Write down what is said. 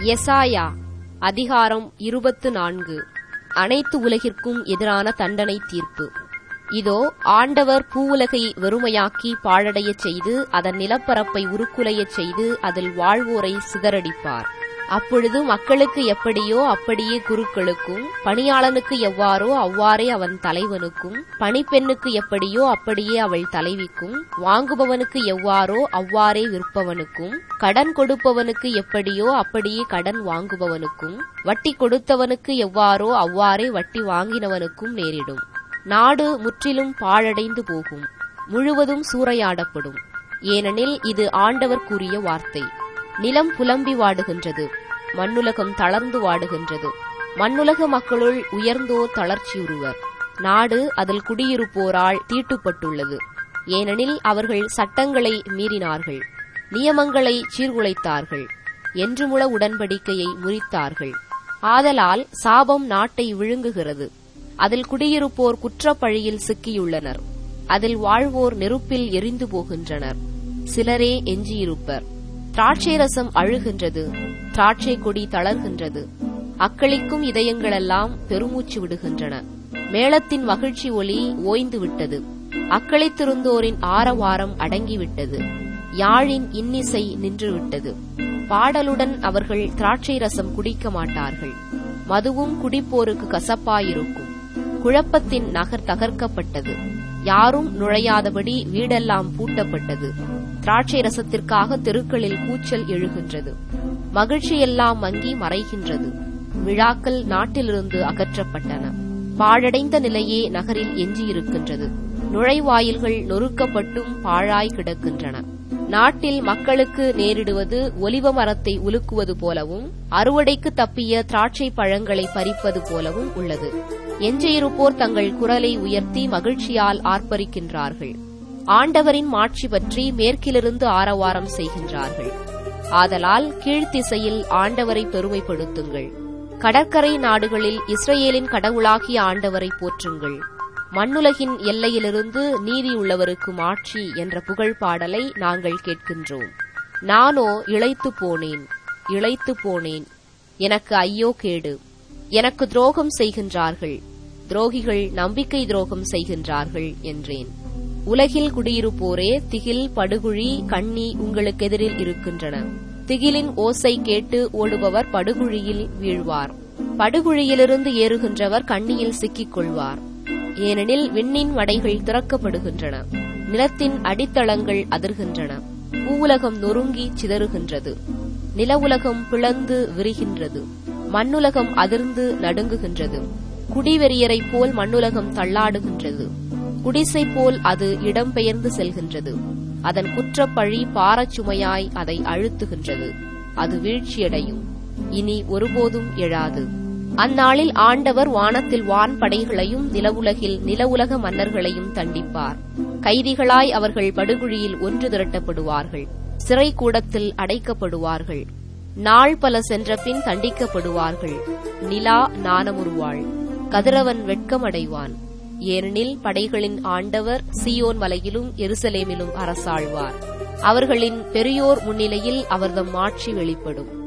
எசாயா அதிகாரம் இருபத்து நான்கு அனைத்து உலகிற்கும் எதிரான தண்டனை தீர்ப்பு இதோ ஆண்டவர் பூவுலகை வெறுமையாக்கி பாழடையச் செய்து அதன் நிலப்பரப்பை உருக்குலையச் செய்து அதில் வாழ்வோரை சிதறடிப்பார் அப்பொழுது மக்களுக்கு எப்படியோ அப்படியே குருக்களுக்கும் பணியாளனுக்கு எவ்வாறோ அவ்வாறே அவன் தலைவனுக்கும் பணிப்பெண்ணுக்கு எப்படியோ அப்படியே அவள் தலைவிக்கும் வாங்குபவனுக்கு எவ்வாறோ அவ்வாறே விற்பவனுக்கும் கடன் கொடுப்பவனுக்கு எப்படியோ அப்படியே கடன் வாங்குபவனுக்கும் வட்டி கொடுத்தவனுக்கு எவ்வாறோ அவ்வாறே வட்டி வாங்கினவனுக்கும் நேரிடும் நாடு முற்றிலும் பாழடைந்து போகும் முழுவதும் சூறையாடப்படும் ஏனெனில் இது ஆண்டவர் கூறிய வார்த்தை நிலம் புலம்பி வாடுகின்றது மண்ணுலகம் தளர்ந்து வாடுகின்றது மண்ணுலக மக்களுள் உயர்ந்தோர் தளர்ச்சியுறுவர் நாடு அதில் குடியிருப்போரால் தீட்டுப்பட்டுள்ளது ஏனெனில் அவர்கள் சட்டங்களை மீறினார்கள் நியமங்களை சீர்குலைத்தார்கள் என்றுமுள உடன்படிக்கையை முறித்தார்கள் ஆதலால் சாபம் நாட்டை விழுங்குகிறது அதில் குடியிருப்போர் குற்றப்பழியில் சிக்கியுள்ளனர் அதில் வாழ்வோர் நெருப்பில் எரிந்து போகின்றனர் சிலரே எஞ்சியிருப்பர் திராட்சை ரசம் அழுகின்றது திராட்சை கொடி தளர்கின்றது அக்களிக்கும் இதயங்களெல்லாம் பெருமூச்சு விடுகின்றன மேளத்தின் மகிழ்ச்சி ஒலி ஓய்ந்து விட்டது அக்களித்திருந்தோரின் ஆரவாரம் அடங்கிவிட்டது யாழின் இன்னிசை நின்றுவிட்டது பாடலுடன் அவர்கள் திராட்சை ரசம் குடிக்க மாட்டார்கள் மதுவும் குடிப்போருக்கு கசப்பாயிருக்கும் குழப்பத்தின் நகர் தகர்க்கப்பட்டது யாரும் நுழையாதபடி வீடெல்லாம் பூட்டப்பட்டது திராட்சை ரசத்திற்காக தெருக்களில் கூச்சல் எழுகின்றது மகிழ்ச்சியெல்லாம் மங்கி மறைகின்றது விழாக்கள் நாட்டிலிருந்து அகற்றப்பட்டன பாழடைந்த நிலையே நகரில் எஞ்சியிருக்கின்றது நுழைவாயில்கள் நொறுக்கப்பட்டும் பாழாய் கிடக்கின்றன நாட்டில் மக்களுக்கு நேரிடுவது ஒலிவ மரத்தை உலுக்குவது போலவும் அறுவடைக்கு தப்பிய திராட்சை பழங்களை பறிப்பது போலவும் உள்ளது எஞ்சியிருப்போர் தங்கள் குரலை உயர்த்தி மகிழ்ச்சியால் ஆர்ப்பரிக்கின்றார்கள் ஆண்டவரின் மாட்சி பற்றி மேற்கிலிருந்து ஆரவாரம் செய்கின்றார்கள் ஆதலால் கீழ்த்திசையில் ஆண்டவரை பெருமைப்படுத்துங்கள் கடற்கரை நாடுகளில் இஸ்ரேலின் கடவுளாகிய ஆண்டவரை போற்றுங்கள் மண்ணுலகின் எல்லையிலிருந்து நீதியுள்ளவருக்கு மாட்சி என்ற புகழ் பாடலை நாங்கள் கேட்கின்றோம் நானோ இளைத்து போனேன் இளைத்து போனேன் எனக்கு ஐயோ கேடு எனக்கு துரோகம் செய்கின்றார்கள் துரோகிகள் நம்பிக்கை துரோகம் செய்கின்றார்கள் என்றேன் உலகில் குடியிருப்போரே திகில் படுகுழி கண்ணி உங்களுக்கு எதிரில் இருக்கின்றன திகிலின் ஓசை கேட்டு ஓடுபவர் படுகுழியில் வீழ்வார் படுகுழியிலிருந்து ஏறுகின்றவர் கண்ணியில் சிக்கிக் கொள்வார் ஏனெனில் விண்ணின் வடைகள் திறக்கப்படுகின்றன நிலத்தின் அடித்தளங்கள் அதிர்கின்றன பூவுலகம் நொறுங்கி சிதறுகின்றது நில உலகம் பிளந்து விரிகின்றது மண்ணுலகம் அதிர்ந்து நடுங்குகின்றது குடிவெறியரைப் போல் மண்ணுலகம் தள்ளாடுகின்றது குடிசை போல் அது இடம்பெயர்ந்து செல்கின்றது அதன் குற்றப்பழி பாரச்சுமையாய் அதை அழுத்துகின்றது அது வீழ்ச்சியடையும் இனி ஒருபோதும் எழாது அந்நாளில் ஆண்டவர் வானத்தில் வான் படைகளையும் நிலவுலகில் நிலவுலக மன்னர்களையும் தண்டிப்பார் கைதிகளாய் அவர்கள் படுகுழியில் ஒன்று திரட்டப்படுவார்கள் சிறை கூடத்தில் அடைக்கப்படுவார்கள் நாள் பல சென்ற பின் தண்டிக்கப்படுவார்கள் நிலா நாணமுறுவாள் கதிரவன் வெட்கமடைவான் ஏனெனில் படைகளின் ஆண்டவர் சியோன் மலையிலும் எருசலேமிலும் அரசாழ்வார் அவர்களின் பெரியோர் முன்னிலையில் அவர்தம் ஆட்சி வெளிப்படும்